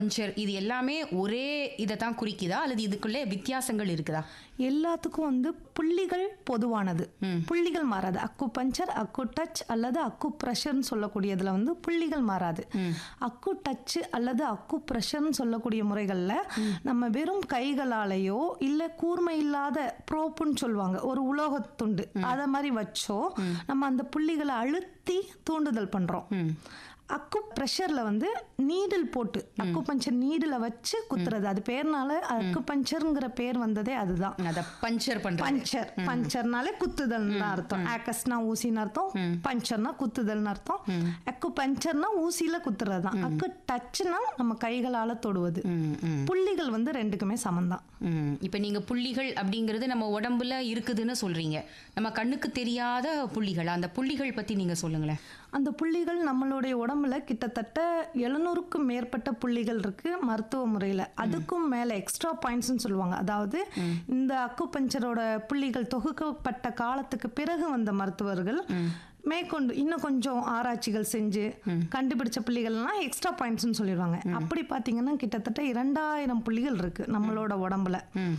Puncture இது எல்லாமே ஒரே இதை தான் குறிக்குதா அல்லது இதுக்குள்ளே வித்தியாசங்கள் இருக்குதா எல்லாத்துக்கும் வந்து புள்ளிகள் பொதுவானது புள்ளிகள் மாறாது அக்கு பஞ்சர் அக்கு டச் அல்லது அக்கு ப்ரெஷர்னு சொல்லக்கூடியதுல வந்து புள்ளிகள் மாறாது அக்கு டச் அல்லது அக்கு ப்ரெஷர்னு சொல்லக்கூடிய முறைகள்ல நம்ம வெறும் கைகளாலேயோ இல்ல கூர்மை இல்லாத ப்ரோப்புன்னு சொல்லுவாங்க ஒரு உலோகத் துண்டு அதை மாதிரி வச்சோ நம்ம அந்த புள்ளிகளை அழுத்தி தூண்டுதல் பண்றோம் அக்கு ப்ரெஷர்ல வந்து நீடில் போட்டு அக்கு பஞ்சர் நீடில வச்சு குத்துறது அது பேர்னால அக்கு பஞ்சர்ங்கிற பேர் வந்ததே அதுதான் அதை பஞ்சர் பண்றது பஞ்சர் பஞ்சர்னாலே குத்துதல்னு அர்த்தம் ஆக்கஸ்னா ஊசின்னு அர்த்தம் பஞ்சர்னா குத்துதல்னு அர்த்தம் அக்கு பஞ்சர்னா ஊசியில குத்துறது தான் அக்கு டச்னா நம்ம கைகளால தொடுவது ம், ம், புள்ளிகள் வந்து ரெண்டுக்குமே சமம்தான் ம். இப்ப நீங்க புள்ளிகள் அப்படிங்கிறது நம்ம உடம்புல இருக்குதுன்னு சொல்றீங்க நம்ம கண்ணுக்கு தெரியாத புள்ளிகள் அந்த புள்ளிகள் பத்தி நீங்க சொல்லுங்களேன் அந்த புள்ளிகள் நம்மளுடைய உடம்புல கிட்டத்தட்ட எழுநூறுக்கும் மேற்பட்ட புள்ளிகள் இருக்கு மருத்துவ முறையில் அதுக்கும் மேலே எக்ஸ்ட்ரா பாயிண்ட்ஸ்னு சொல்லுவாங்க அதாவது இந்த அக்குபஞ்சரோட புள்ளிகள் தொகுக்கப்பட்ட காலத்துக்கு பிறகு வந்த மருத்துவர்கள் மேற்கொண்டு இன்னும் கொஞ்சம் ஆராய்ச்சிகள் செஞ்சு கண்டுபிடிச்ச புள்ளிகள்லாம் எக்ஸ்ட்ரா பாயிண்ட்ஸ்னு சொல்லிடுவாங்க அப்படி பார்த்தீங்கன்னா கிட்டத்தட்ட இரண்டாயிரம் புள்ளிகள் இருக்கு நம்மளோட உடம்புல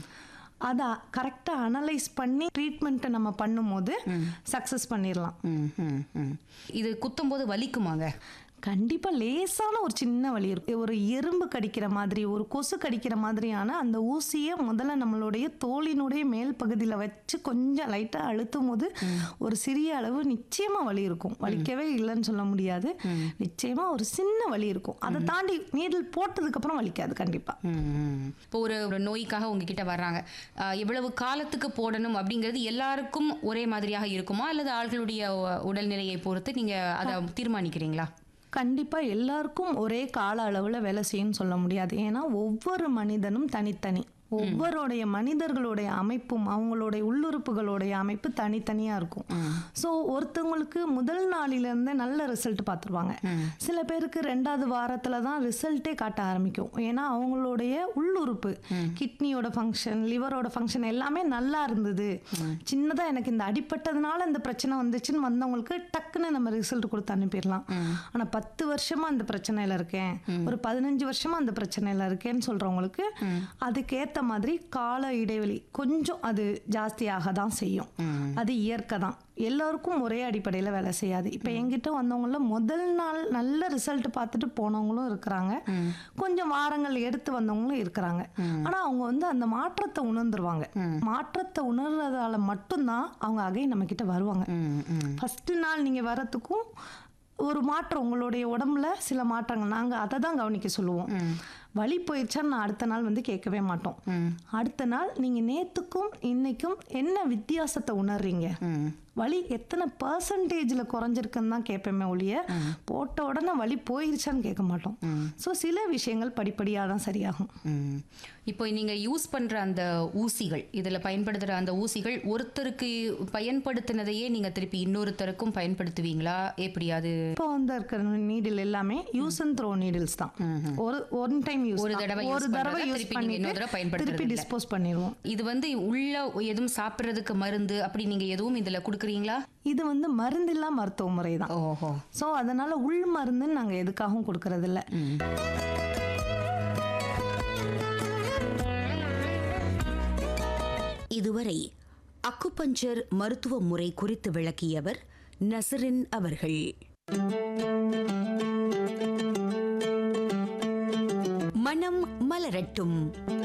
அதை கரெக்டாக அனலைஸ் பண்ணி ட்ரீட்மெண்ட்டை நம்ம பண்ணும்போது சக்ஸஸ் பண்ணிடலாம் ம், ம், ம். இது குத்தும்போது வலிக்குமாங்க கண்டிப்பா லேசான ஒரு சின்ன வலி இருக்கும் ஒரு எறும்பு கடிக்கிற மாதிரி ஒரு கொசு கடிக்கிற மாதிரியான அந்த ஊசியை முதல்ல நம்மளுடைய தோலினுடைய மேல் பகுதியில் வச்சு கொஞ்சம் லைட்டாக அழுத்தும் போது ஒரு சிறிய அளவு நிச்சயமா வலி இருக்கும் வலிக்கவே இல்லைன்னு சொல்ல முடியாது நிச்சயமா ஒரு சின்ன வலி இருக்கும் அதை தாண்டி நீடில் போட்டதுக்கு அப்புறம் வலிக்காது கண்டிப்பா ம். இப்போ ஒரு ஒரு நோய்க்காக உங்ககிட்ட வர்றாங்க அஹ், எவ்வளவு காலத்துக்கு போடணும் அப்படிங்கிறது எல்லாருக்கும் ஒரே மாதிரியாக இருக்குமா அல்லது ஆள்களுடைய உ- உடல்நிலையை பொறுத்து நீங்க அதை தீர்மானிக்கிறீங்களா கண்டிப்பா எல்லாருக்கும் ஒரே கால அளவுல வேலை செய்யும்னு சொல்ல முடியாது ஏன்னா ஒவ்வொரு மனிதனும் தனித்தனி ஒவ்வொருடைய மனிதர்களுடைய அமைப்பும் அவங்களுடைய உள்ளுறுப்புகளுடைய அமைப்பு தனித்தனியா இருக்கும் ஸோ ஒருத்தவங்களுக்கு முதல் நாளில இருந்தே நல்ல ரிசல்ட் பார்த்துருவாங்க சில பேருக்கு ரெண்டாவது வாரத்துல தான் ரிசல்ட்டே காட்ட ஆரம்பிக்கும் ஏன்னா அவங்களுடைய உள்ளுறுப்பு கிட்னியோட ஃபங்க்ஷன் லிவரோட ஃபங்க்ஷன் எல்லாமே நல்லா இருந்தது சின்னதா எனக்கு இந்த அடிப்பட்டதுனால இந்த பிரச்சனை வந்துச்சுன்னு வந்தவங்களுக்கு டக்குன்னு நம்ம ரிசல்ட் கொடுத்து அனுப்பிடலாம் ஆனா பத்து வருஷமா அந்த பிரச்சனையில இருக்கேன் ஒரு பதினஞ்சு வருஷமா அந்த பிரச்சனையில இருக்கேன்னு சொல்றவங்களுக்கு அதுக்கேத்த மாதிரி கால இடைவெளி கொஞ்சம் அது ஜாஸ்தியாக தான் செய்யும் அது இயற்கை தான் எல்லாருக்கும் ஒரே அடிப்படையில் வேலை செய்யாது இப்போ என்கிட்ட வந்தவங்கள முதல் நாள் நல்ல ரிசல்ட் பார்த்துட்டு போனவங்களும் இருக்கிறாங்க கொஞ்சம் வாரங்கள் எடுத்து வந்தவங்களும் இருக்கிறாங்க ஆனா அவங்க வந்து அந்த மாற்றத்தை உணர்ந்துருவாங்க மாற்றத்தை உணர்றதால மட்டும்தான் அவங்க அகை நம்ம கிட்ட வருவாங்க ம், ம். ஃபர்ஸ்ட் நாள் நீங்க வரத்துக்கும் ஒரு மாற்றம் உங்களுடைய உடம்புல சில மாற்றங்கள் நாங்க அதை தான் கவனிக்க சொல்லுவோம் வலி போயிடுச்சா நான் அடுத்த நாள் வந்து கேட்கவே மாட்டோம் அடுத்த நாள் நீங்க நேத்துக்கும் இன்னைக்கும் என்ன வித்தியாசத்தை உணர்றீங்க வலி எத்தனை பர்சன்டேஜில் குறைஞ்சிருக்குன்னு தான் கேட்பேமே ஒழிய போட்ட உடனே வலி போயிருச்சான்னு கேட்க மாட்டோம் ஸோ சில விஷயங்கள் படிப்படியாக தான் சரியாகும் ம். இப்போ நீங்க யூஸ் பண்ற அந்த ஊசிகள் இதுல பயன்படுத்துற அந்த ஊசிகள் ஒருத்தருக்கு பயன்படுத்தினதையே நீங்க திருப்பி இன்னொருத்தருக்கும் பயன்படுத்துவீங்களா எப்படி அது இப்போ வந்து இருக்கிற நீடில் எல்லாமே யூஸ் அண்ட் த்ரோ நீடில்ஸ் தான் ஒரு ஒன் டைம் யூஸ் ஒரு தடவை use ஒரு தடவை பண்றத யூஸ் திருப்பி நீங்க இன்னொரு தடவை பண்ணிட்டு பயன்படுத்துறது திருப்பி இல்ல. டிஸ்போஸ் பண்ணிடுவோம் இது வந்து உள்ள எதுவும் சாப்பிடுறதுக்கு மருந்து அப்படி நீங்க எதுவும் இதுல கொடுக்குறீங்களா இது வந்து மருந்தில்லா மருத்துவ முறை தான் ஓஹோ ஸோ அதனால உள் மருந்துன்னு நாங்கள் எதுக்காகவும் கொடுக்கறது இல்ல இதுவரை அக்குபஞ்சர் மருத்துவ முறை குறித்து விளக்கியவர் நசரின் அவர்கள் மனம் மலரட்டும்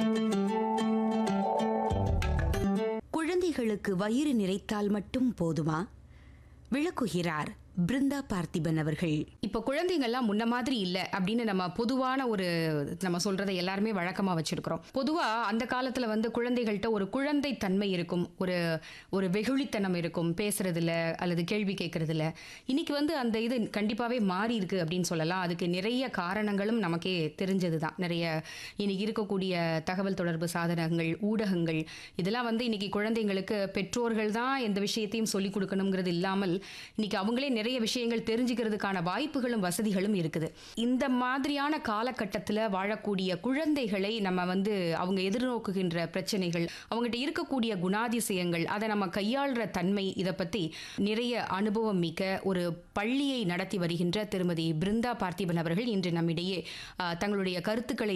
குழந்தைகளுக்கு வயிறு நிறைத்தால் மட்டும் போதுமா விளக்குகிறார் பிருந்தா பார்த்திபன் அவர்கள் இப்போ குழந்தைங்கள்லாம் முன்ன மாதிரி இல்லை அப்படின்னு நம்ம பொதுவான ஒரு நம்ம சொல்றதை எல்லாருமே வழக்கமா வச்சிருக்கிறோம் பொதுவா அந்த காலத்துல வந்து குழந்தைகள்கிட்ட ஒரு குழந்தை தன்மை இருக்கும் ஒரு ஒரு வெகுளித்தனம் இருக்கும் பேசுறதுல அல்லது கேள்வி கேட்கறதுல இன்னைக்கு வந்து அந்த இது கண்டிப்பாவே மாறி இருக்கு அப்படின்னு சொல்லலாம் அதுக்கு நிறைய காரணங்களும் நமக்கே தெரிஞ்சது தான் நிறைய இன்னைக்கு இருக்கக்கூடிய தகவல் தொடர்பு சாதனங்கள் ஊடகங்கள் இதெல்லாம் வந்து இன்னைக்கு குழந்தைங்களுக்கு பெற்றோர்கள் தான் எந்த விஷயத்தையும் சொல்லிக் கொடுக்கணுங்கிறது இல்லாமல் இன்னைக்கு அவங்களே நிறைய நிறைய விஷயங்கள் தெரிஞ்சுக்கிறதுக்கான வாய்ப்புகளும் வசதிகளும் இருக்குது இந்த மாதிரியான காலகட்டத்தில் வாழக்கூடிய குழந்தைகளை நம்ம வந்து அவங்க எதிர்நோக்குகின்ற பிரச்சனைகள் அவங்ககிட்ட இருக்கக்கூடிய குணாதிசயங்கள் அதை நம்ம கையாளுற தன்மை இதை பற்றி நிறைய அனுபவம் மிக்க ஒரு பள்ளியை நடத்தி வருகின்ற திருமதி பிருந்தா பார்த்திபன் அவர்கள் இன்று நம்மிடையே ஆஹ், தங்களுடைய கருத்துக்களை